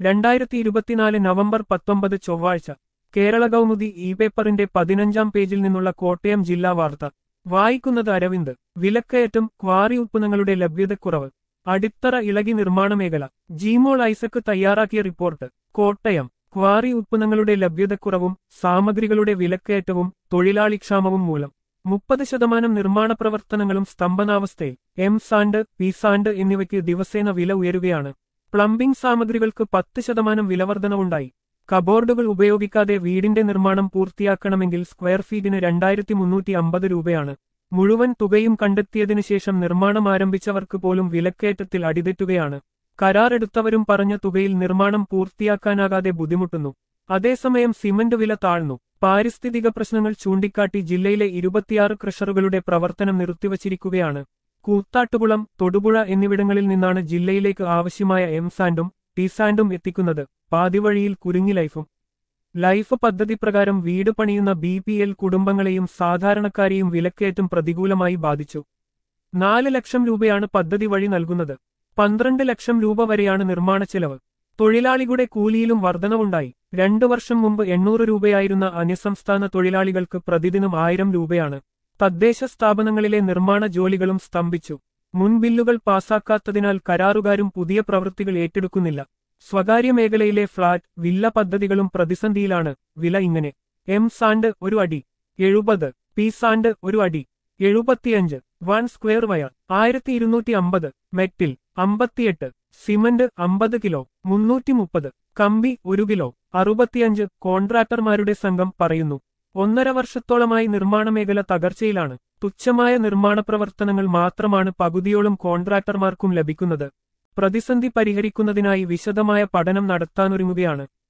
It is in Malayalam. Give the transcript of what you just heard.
രണ്ടായിരത്തി ഇരുപത്തിനാല് നവംബർ പത്തൊമ്പത് ചൊവ്വാഴ്ച കേരള കൗമുദി ഇ പേപ്പറിന്റെ പതിനഞ്ചാം പേജിൽ നിന്നുള്ള കോട്ടയം ജില്ലാ വാർത്ത വായിക്കുന്നത് അരവിന്ദ് വിലക്കയറ്റം ക്വാറി ഉത്പന്നങ്ങളുടെ ലഭ്യതക്കുറവ് അടിത്തറ ഇളകി നിർമ്മാണ മേഖല ജീമോൾ ഐസക്ക് തയ്യാറാക്കിയ റിപ്പോർട്ട് കോട്ടയം ക്വാറി ഉത്പന്നങ്ങളുടെ ലഭ്യതക്കുറവും സാമഗ്രികളുടെ വിലക്കയറ്റവും തൊഴിലാളിക്ഷാമവും മൂലം മുപ്പത് ശതമാനം നിർമ്മാണ പ്രവർത്തനങ്ങളും സ്തംഭനാവസ്ഥയിൽ എം സാൻഡ് പി സാൻഡ് എന്നിവയ്ക്ക് ദിവസേന വില ഉയരുകയാണ് പ്ലംബിംഗ് സാമഗ്രികൾക്ക് പത്ത് ശതമാനം വിലവർധനവുണ്ടായി കബോർഡുകൾ ഉപയോഗിക്കാതെ വീടിന്റെ നിർമ്മാണം പൂർത്തിയാക്കണമെങ്കിൽ സ്ക്വയർ ഫീറ്റിന് രണ്ടായിരത്തി മുന്നൂറ്റി അമ്പത് രൂപയാണ് മുഴുവൻ തുകയും കണ്ടെത്തിയതിനു ശേഷം നിർമ്മാണം ആരംഭിച്ചവർക്ക് പോലും വിലക്കയറ്റത്തിൽ അടിതെറ്റുകയാണ് കരാറെടുത്തവരും പറഞ്ഞ തുകയിൽ നിർമ്മാണം പൂർത്തിയാക്കാനാകാതെ ബുദ്ധിമുട്ടുന്നു അതേസമയം സിമന്റ് വില താഴ്ന്നു പാരിസ്ഥിതിക പ്രശ്നങ്ങൾ ചൂണ്ടിക്കാട്ടി ജില്ലയിലെ ഇരുപത്തിയാറ് ക്രഷറുകളുടെ പ്രവർത്തനം നിർത്തിവച്ചിരിക്കുകയാണ് കൂത്താട്ടുകുളം തൊടുപുഴ എന്നിവിടങ്ങളിൽ നിന്നാണ് ജില്ലയിലേക്ക് ആവശ്യമായ എം സാൻഡും ടി സാൻഡും എത്തിക്കുന്നത് പാതിവഴിയിൽ കുരുങ്ങി ലൈഫും ലൈഫ് പദ്ധതി പ്രകാരം വീട് പണിയുന്ന ബി പി എൽ കുടുംബങ്ങളെയും സാധാരണക്കാരെയും വിലക്കയറ്റം പ്രതികൂലമായി ബാധിച്ചു നാല് ലക്ഷം രൂപയാണ് പദ്ധതി വഴി നൽകുന്നത് പന്ത്രണ്ട് ലക്ഷം രൂപ വരെയാണ് നിർമ്മാണ ചെലവ് തൊഴിലാളികളുടെ കൂലിയിലും വർധനവുണ്ടായി രണ്ടു വർഷം മുമ്പ് എണ്ണൂറ് രൂപയായിരുന്ന അന്യസംസ്ഥാന തൊഴിലാളികൾക്ക് പ്രതിദിനം ആയിരം രൂപയാണ് തദ്ദേശ സ്ഥാപനങ്ങളിലെ നിർമ്മാണ ജോലികളും സ്തംഭിച്ചു മുൻ ബില്ലുകൾ പാസാക്കാത്തതിനാൽ കരാറുകാരും പുതിയ പ്രവൃത്തികൾ ഏറ്റെടുക്കുന്നില്ല സ്വകാര്യ മേഖലയിലെ ഫ്ളാറ്റ് വില്ല പദ്ധതികളും പ്രതിസന്ധിയിലാണ് വില ഇങ്ങനെ എം സാൻഡ് ഒരു അടി എഴുപത് പി സാൻഡ് ഒരു അടി എഴുപത്തിയഞ്ച് വൺ സ്ക്വയർ വയർ ആയിരത്തി ഇരുന്നൂറ്റി അമ്പത് മെറ്റിൽ അമ്പത്തിയെട്ട് സിമന്റ് അമ്പത് കിലോ മുന്നൂറ്റി മുപ്പത് കമ്പി ഒരു കിലോ അറുപത്തിയഞ്ച് കോൺട്രാക്ടർമാരുടെ സംഘം പറയുന്നു ഒന്നര വർഷത്തോളമായി നിർമ്മാണ മേഖല തകർച്ചയിലാണ് തുച്ഛമായ നിർമ്മാണ പ്രവർത്തനങ്ങൾ മാത്രമാണ് പകുതിയോളം കോൺട്രാക്ടർമാർക്കും ലഭിക്കുന്നത് പ്രതിസന്ധി പരിഹരിക്കുന്നതിനായി വിശദമായ പഠനം നടത്താനൊരുങ്ങുകയാണ്